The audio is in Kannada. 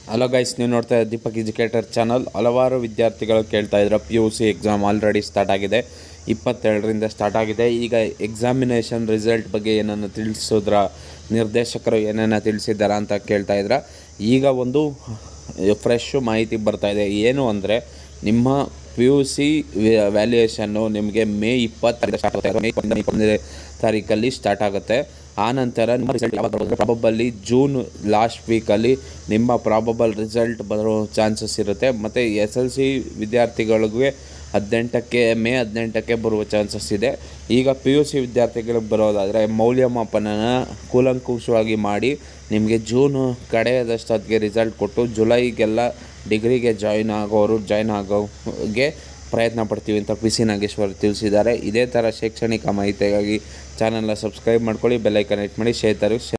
ಹಲೋ ಗೈಸ್ ನೀವು ನೋಡ್ತಾ ಇದ್ದೀರಾ ದೀಪಕ್ ಎಜುಕೇಟರ್ ಚಾನಲ್ ಹಲವಾರು ವಿದ್ಯಾರ್ಥಿಗಳು ಕೇಳ್ತಾ ಇದ್ರು P U C exam already start ಆಗಿದೆ ಇಪ್ಪತ್ತೆರಡರಿಂದ ಸ್ಟಾರ್ಟ್ ಆಗಿದೆ ಈಗ ಎಕ್ಸಾಮಿನೇಷನ್ ರಿಸಲ್ಟ್ ಬಗ್ಗೆ ಏನನ್ನು ತಿಳಿಸೋದ್ರ ನಿರ್ದೇಶಕರು ಏನನ್ನ ತಿಳಿಸಿದ್ದಾರಾ ಅಂತ ಕೇಳ್ತಾ ಇದ್ರ ಈಗ ಒಂದು ಫ್ರೆಶ್ ಮಾಹಿತಿ ಬರ್ತಾ ಇದೆ ಏನು ಅಂದರೆ ನಿಮ್ಮ ಪಿ ಯು ಸಿ ವ್ಯಾಲ್ಯೂಯೇಷನ್ನು ನಿಮಗೆ ಮೇ ಇಪ್ಪತ್ತರಿಂದ ಸ್ಟಾರ್ಟ್ ಆಗುತ್ತೆ ಮೇ ಇಪ್ಪತ್ತೊಂದನೇ ಇಪ್ಪತ್ತೊಂದನೇ ತಾರೀಕಲ್ಲಿ ಸ್ಟಾರ್ಟ್ ಆಗುತ್ತೆ ಆ ನಂತರ ನಿಮ್ಮ ರಿಸಲ್ಟ್ ಯಾವಾಗ ಬರೋದು ಪ್ರಾಬಬಲ್ಲಿ ಜೂನ್ ಲಾಸ್ಟ್ ವೀಕಲ್ಲಿ ನಿಮ್ಮ ಪ್ರಾಬಬಲ್ ರಿಸಲ್ಟ್ ಬರೋ ಚಾನ್ಸಸ್ ಇರುತ್ತೆ ಮತ್ತು ಎಸ್ ಎಲ್ ಸಿ ವಿದ್ಯಾರ್ಥಿಗಳಿಗೆ ಹದಿನೆಂಟಕ್ಕೆ ಮೇ ಹದಿನೆಂಟಕ್ಕೆ ಬರುವ ಚಾನ್ಸಸ್ ಇದೆ ಈಗ ಪಿ ಯು ಸಿ ವಿದ್ಯಾರ್ಥಿಗಳಿಗೆ ಬರೋದಾದರೆ ಮೌಲ್ಯಮಾಪನನ ಕೂಲಂಕುಷವಾಗಿ ಮಾಡಿ ನಿಮಗೆ ಜೂನ್ ಕಡೆಯದಷ್ಟೊತ್ತಿಗೆ ರಿಸಲ್ಟ್ ಕೊಟ್ಟು ಜುಲೈಗೆಲ್ಲ ಡಿಗ್ರಿಗೆ ಜಾಯಿನ್ ಆಗೋರು ಜಾಯಿನ್ ಆಗೋಗೆ ಪ್ರಯತ್ನ ಪಡ್ತೀವಿ ಅಂತ ಪಿ ಸಿ ನಾಗೇಶ್ವರ್ ತಿಳಿಸಿದ್ದಾರೆ ಇದೇ ಥರ ಶೈಕ್ಷಣಿಕ ಮಾಹಿತಿಗಾಗಿ ಚಾನಲ್ನ ಸಬ್ಸ್ಕ್ರೈಬ್ ಮಾಡ್ಕೊಳ್ಳಿ ಬೆಲ್ಲೈಕನ್ ಹಿಟ್ ಮಾಡಿ ಶೇರ್